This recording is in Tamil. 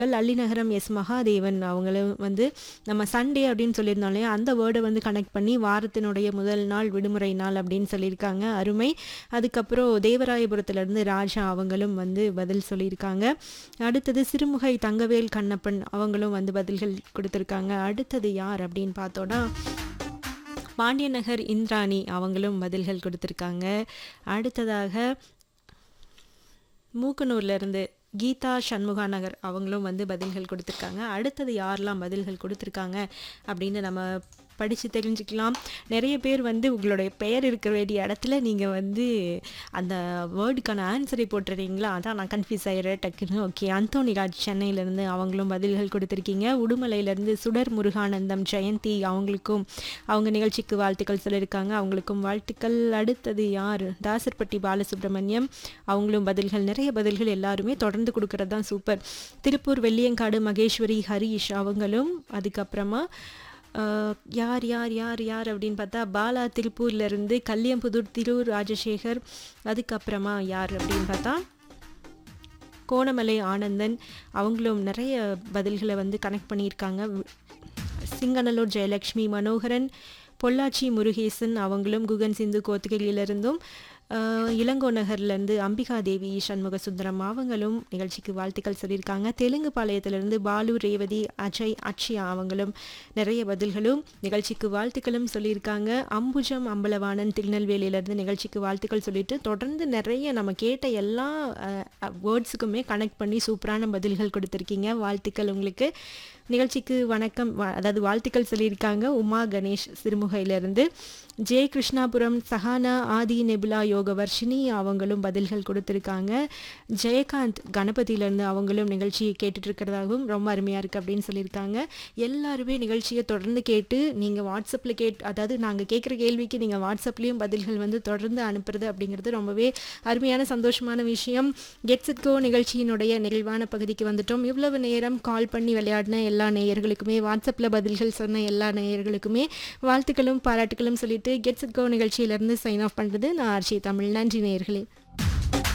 அள்ளிநகரம் எஸ் மகாதேவன் அவங்களும் வந்து நம்ம சண்டே அப்படின்னு சொல்லியிருந்தோம் இல்லையா அந்த வேர்டை வந்து கனெக்ட் பண்ணி வாரத்தினுடைய முதல் நாள் விடுமுறை நாள் அப்படின்னு சொல்லியிருக்காங்க அருமை அதுக்கப்புறம் தேவராயபுரத்துலேருந்து ராஜா அவங்களும் வந்து பதில் சொல்லியிருக்காங்க அடுத்தது சிறுமுகை தங்கவேல் கண்ணப்பன் அவங்களும் வந்து பதில்கள் கொடுத்துருக்காங்க அடுத்தது யார் அப்படின்னு பார்த்தோன்னா பாண்டியநகர் இந்திராணி அவங்களும் பதில்கள் கொடுத்துருக்காங்க அடுத்ததாக மூக்கனூர்ல இருந்து கீதா சண்முகா நகர் அவங்களும் வந்து பதில்கள் கொடுத்துருக்காங்க அடுத்தது யாரெல்லாம் பதில்கள் கொடுத்துருக்காங்க அப்படின்னு நம்ம படித்து தெரிஞ்சுக்கலாம் நிறைய பேர் வந்து உங்களுடைய பெயர் இருக்க வேண்டிய இடத்துல நீங்கள் வந்து அந்த வேர்டுக்கான ஆன்சரை போட்டுறீங்களா அதான் நான் கன்ஃபியூஸ் ஆகிடுறேன் டக்குன்னு ஓகே அந்தோனி ராஜ் சென்னையிலேருந்து அவங்களும் பதில்கள் கொடுத்துருக்கீங்க உடுமலையிலேருந்து சுடர் முருகானந்தம் ஜெயந்தி அவங்களுக்கும் அவங்க நிகழ்ச்சிக்கு வாழ்த்துக்கள் சொல்லியிருக்காங்க அவங்களுக்கும் வாழ்த்துக்கள் அடுத்தது யார் தாசர்பட்டி பாலசுப்ரமணியம் அவங்களும் பதில்கள் நிறைய பதில்கள் எல்லாருமே தொடர்ந்து கொடுக்கறது தான் சூப்பர் திருப்பூர் வெள்ளியங்காடு மகேஸ்வரி ஹரீஷ் அவங்களும் அதுக்கப்புறமா ஆஹ், யார் யார் யார் யார் அப்படின்னு பார்த்தா பாலா திருப்பூர்லேருந்து கல்யாம்புதூர் திரு ராஜசேகர் அதுக்கப்புறமா யார் அப்படின்னு பார்த்தா கோணமலை ஆனந்தன் அவங்களும் நிறைய பதில்களை வந்து கனெக்ட் பண்ணியிருக்காங்க சிங்கநல்லூர் ஜெயலக்ஷ்மி மனோகரன் பொள்ளாச்சி முருகேசன் அவங்களும் குகன் சிந்து கோத்தகிரியிலிருந்தும் ஆஹ், இளங்கோ நகர்லேருந்து அம்பிகா தேவி சண்முக சுந்தரம் அவங்களும் நிகழ்ச்சிக்கு வாழ்த்துக்கள் சொல்லியிருக்காங்க தெலுங்கு பாளையத்திலிருந்து பாலு ரேவதி அஜய் அக்ஷயா அவங்களும் நிறைய பதில்களும் நிகழ்ச்சிக்கு வாழ்த்துக்களும் சொல்லியிருக்காங்க அம்புஜம் அம்பலவாணன் திருநெல்வேலியிலேருந்து நிகழ்ச்சிக்கு வாழ்த்துக்கள் சொல்லிட்டு தொடர்ந்து நிறைய நம்ம கேட்ட எல்லா வேர்ட்ஸுக்குமே கனெக்ட் பண்ணி சூப்பரான பதில்கள் கொடுத்துருக்கீங்க வாழ்த்துக்கள் உங்களுக்கு நிகழ்ச்சிக்கு வணக்கம் வ- அதாவது வாழ்த்துக்கள் சொல்லியிருக்காங்க உமா கணேஷ் சிறுமுகையிலிருந்து J Krishnapuram Sahana Aadhi Nebula Yogavarshini அவங்களும் பதில்கள் கொடுத்துருக்காங்க ஜெயகாந்த் கணபதியிலேருந்து அவங்களும் நிகழ்ச்சியை கேட்டுட்டு இருக்கிறதாகவும் ரொம்ப அருமையாக இருக்குது அப்படின்னு சொல்லியிருக்காங்க எல்லாருமே நிகழ்ச்சியை தொடர்ந்து கேட்டு நீங்கள் வாட்ஸ்அப்பில் கேட் அதாவது நாங்கள் கேட்குற கேள்விக்கு நீங்கள் வாட்ஸ்அப்லேயும் பதில்கள் வந்து தொடர்ந்து அனுப்புறது அப்படிங்கிறது ரொம்பவே அருமையான சந்தோஷமான விஷயம் கெட்ஸ் இட் கோ நிகழ்ச்சியினுடைய நிறைவான பகுதிக்கு வந்துட்டோம் இவ்வளவு நேரம் கால் பண்ணி விளையாடின எல்லா நேயர்களுக்குமே வாட்ஸ்அப்பில் பதில்கள் சொன்ன எல்லா நேயர்களுக்குமே வாழ்த்துக்களும் பாராட்டுகளும் சொல்லிட்டு கெட்ஸ் இட் கோ நிகழ்ச்சியிலேருந்து சைன் ஆஃப் பண்ணுறது நான் ஆர்ச்சி தமிழ் நன்றி நேயர்களே